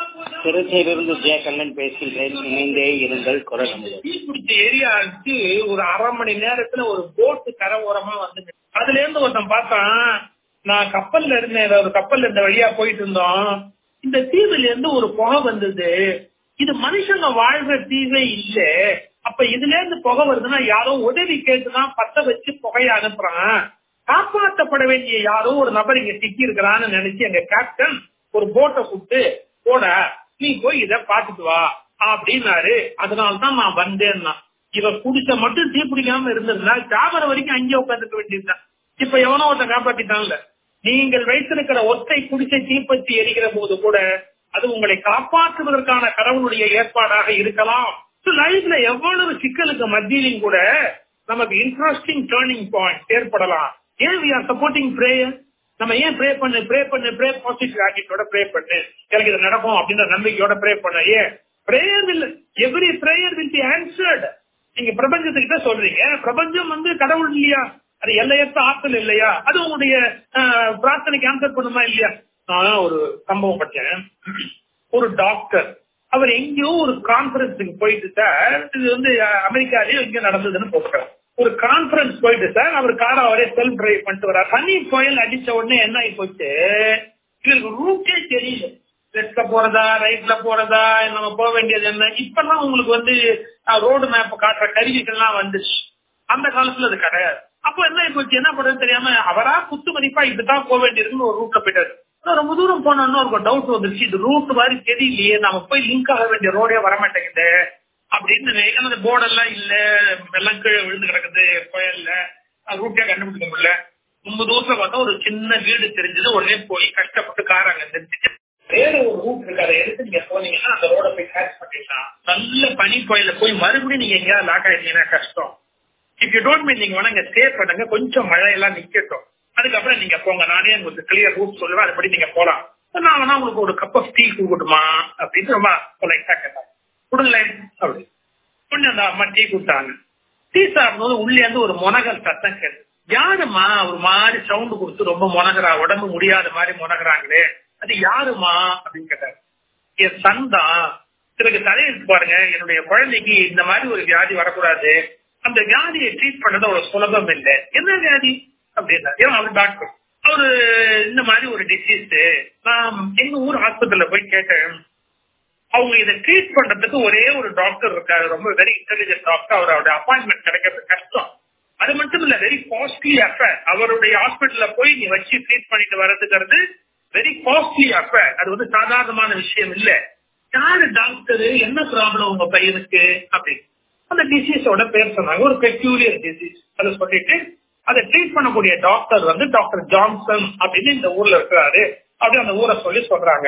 திருச்சியிலிருந்து ஜெய கண்ணன் பேசுகிறேன் இணைந்தே இருங்கள் குரல் அமுதம் தீ பிடிச்ச ஏரியாவுக்கு ஒரு அரை மணி நேரத்துல ஒரு போட்டு கரை ஓரமா வந்து அதுல இருந்து ஒருத்தன் பார்த்தான் நான் கப்பல்ல இருந்தேன் ஒரு கப்பல்ல இந்த வழியா போயிட்டு இருந்தோம் இந்த தீவுல இருந்து ஒரு புகை வந்தது இது மனுஷங்க வாழ்ற தீவே இல்ல அப்ப இதுல இருந்து புகை வருதுன்னா யாரோ உதவி கேட்டுதான் பத்த வச்சு புகைய அனுப்புறான் காப்பாற்றப்பட வேண்டிய யாரோ ஒரு நபர் இங்க சிக்கி இருக்கிறான்னு நினைச்சு எங்க கேப்டன் ஒரு போட்டை கூப்பிட்டு போட நீ போய் இத பாத்துட்டு வா அப்படின்னாரு அதனாலதான் நான் வந்தேன்னா இவ குடிச்ச மட்டும் தீ பிடிக்காம இருந்திருந்தா சாவர வரைக்கும் அங்கேயே உட்காந்துக்க வேண்டியதுதான் இப்ப எவனோ ஒருத்தன் காப்பாத்திட்டான்ல நீங்கள் வைத்திருக்கிற ஒற்றை குடிசை தீப்பற்றி எரிகிற போது கூட அது உங்களை காப்பாற்றுவதற்கான கடவுளுடைய ஏற்பாடாக இருக்கலாம் லைஃப்ல எவ்வளவு சிக்கலுக்கு மத்தியிலும் கூட நமக்கு இன்ட்ரெஸ்டிங் டேர்னிங் பாயிண்ட் ஏற்படலாம் ஏன் வி ஆர் சப்போர்ட்டிங் பிரேயர் நம்ம ஏன் ப்ரே பண்ணு ப்ரே பண்ணு ப்ரே பாசிட்டிவ் ஆட்டிட்டோட ப்ரே பண்ணு எனக்கு இது நடக்கும் அப்படின்ற நம்பிக்கையோட ப்ரே பண்ண ஏன் prayer will every prayer will be answered நீங்க பிரபஞ்சத்துக்கிட்ட சொல்றீங்க பிரபஞ்சம் வந்து கடவுள் இல்லையா அது எல்லையற்ற ஆற்றல் இல்லையா அது உங்களுடைய ஆஹ், பிரார்த்தனைக்கு ஆன்சர் பண்ணுமா இல்லையா நான் ஒரு சம்பவம் படிச்சேன் ஒரு டாக்டர் அவர் எங்கேயோ ஒரு கான்பரன்ஸுக்கு போயிட்டு சார் இது வந்து அஹ், அமெரிக்காலயோ எங்க நடந்ததுன்னு போட்டார் ஒரு கான்பரன்ஸ் போயிட்டு சார் அவர் காரை அவரே செல்ஃப் டிரைவ் பண்ணிட்டு வர்றார் தண்ணி புயல் அடிச்ச உடனே என்ன ஆகி போச்சு இவருக்கு ரூட்டே தெரியல லெஃப்ட்ல போறதா ரைட்ல போறதா நம்ம போக வேண்டியது என்ன இப்பெல்லாம் உங்களுக்கு வந்து ரோடு மேப் காட்டுற கருவிகள்லாம் வந்துச்சு அந்த காலத்துல அது கிடையாது அப்போ என்ன ஆகி போச்சு என்ன பண்றது தெரியாம அவரா குத்து மதிப்பா இதுதான் போக வேண்டியிருக்குன்னு ஒரு ரூட்ல போயிட்டாரு ஆனா ரொம்ப தூரம் போனோம்னா ஒரு டவுட் வந்துருச்சு இது ரூட் மாதிரி தெரியலையே நம்ம போய் லிங்க் ஆக வேண்டிய ரோடே வர மாட்டேங்குது அப்படின்னு ஏன்னா அந்த போர்டெல்லாம் இல்ல வெள்ளம் கீழே விழுந்து கிடக்குது புயல்ல ரூட்டே கண்டுபிடிக்க முடியல ரொம்ப தூரத்துல பார்த்தா ஒரு சின்ன வீடு தெரிஞ்சது உடனே போய் கஷ்டப்பட்டு கார் அங்க நிறுத்திட்டு வேற ஒரு ரூட் இருக்கு அதை எடுத்து நீங்க போனீங்கன்னா அந்த ரோட போய் கேட்ச் பண்ணிடலாம் நல்ல பனி புயல போய் மறுபடியும் நீங்க எங்கேயாவது லாக் ஆயிட்டீங்கன்னா கஷ்டம் இஃப் யூ டோன்ட் மீன் நீங்க வேணா இங்க ஸ்டே பண்ணுங்க கொஞ்சம் மழையெல்லாம் நிக்கட்டும் அதுக்கப்புறம் நீங்க போங்க நானே உங்களுக்கு கிளியர் ரூட் சொல்லுவேன் அதுபடி நீங்க போலாம் நான் வேணா உங்களுக்கு ஒரு கப் ஆஃப் டீ கொடுக்கட்டுமா அப்படின்னு ரொம்ப பொலைட்டா கேட்டாங்க கொடுங்களேன் அப்படி கொஞ்சம் அந்த அம்மா டீ கொடுத்தாங்க டீ சாப்பிடும்போது உள்ளே இருந்து ஒரு முனகல் சத்தம் கேட்டு யாருமா ஒரு மாதிரி சவுண்ட் கொடுத்து ரொம்ப முனகிறா உடம்பு முடியாத மாதிரி முனகிறாங்களே அது யாருமா அப்படின்னு கேட்டாரு என் சன் தான் எனக்கு தலையெழுத்து பாருங்க என்னுடைய குழந்தைக்கு இந்த மாதிரி ஒரு வியாதி வரக்கூடாது அந்த வியாதியை ட்ரீட் பண்ணது அவ்வளவு சுலபம் இல்லை என்ன வியாதி அப்படின்னா ஏன்னா அவர் டாக்டர் அவரு இந்த மாதிரி ஒரு டிசீஸ் நான் எங்க ஊர் ஹாஸ்பிட்டல்ல போய் கேட்டேன் அவங்க இதை ட்ரீட் பண்றதுக்கு ஒரே ஒரு டாக்டர் இருக்காரு ரொம்ப வெரி இன்டெலிஜென்ட் டாக்டர் அவரோட அப்பாயின்மெண்ட் கிடைக்கிறது கஷ்டம் அது மட்டும் இல்ல வெரி காஸ்ட்லி அஃபேர் அவருடைய ஹாஸ்பிட்டல்ல போய் நீ வச்சு ட்ரீட் பண்ணிட்டு வர்றதுங்கிறது வெரி காஸ்ட்லி அஃபேர் அது வந்து சாதாரணமான விஷயம் இல்ல யாரு டாக்டர் என்ன ப்ராப்ளம் உங்க பையனுக்கு அப்படின்னு அந்த டிசீஸோட பேர் சொன்னாங்க ஒரு பெக்யூரியர் டிசீஸ் அதை சொல்லிட்டு அதை ட்ரீட் பண்ணக்கூடிய டாக்டர் வந்து டாக்டர் ஜான்சன் அப்படின்னு இந்த ஊர்ல இருக்கிறாரு அப்படி அந்த ஊரை சொல்லி சொல்றாங்க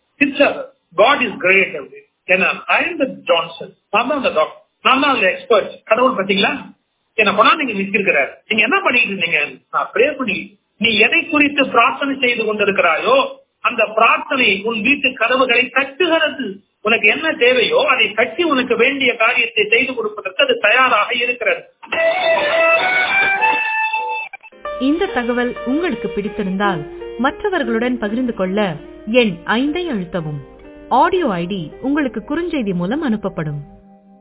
காட் இஸ் கிரேட் அப்படி ஏன்னா ஐ த ஜான்சன் நான் தான் அந்த டாக்டர் நான் தான் அந்த எக்ஸ்பர்ட் கடவுள் பாத்தீங்களா என்ன கொண்டா நீங்க நிற்கிறார் நீங்க என்ன பண்ணிட்டு இருந்தீங்க நான் ப்ரே பண்ணி நீ எதை குறித்து பிரார்த்தனை செய்து கொண்டிருக்கிறாயோ அந்த பிரார்த்தனை உன் வீட்டு கதவுகளை தட்டுகிறது உனக்கு என்ன தேவையோ அதை தட்டி உனக்கு வேண்டிய காரியத்தை செய்து கொடுப்பதற்கு அது தயாராக இருக்கிறது இந்த தகவல் உங்களுக்கு பிடித்திருந்தால் மற்றவர்களுடன் பகிர்ந்து கொள்ள எண் ஐந்தை அழுத்தவும் ஆடியோ ஐடி உங்களுக்கு குறுஞ்செய்தி மூலம் அனுப்பப்படும்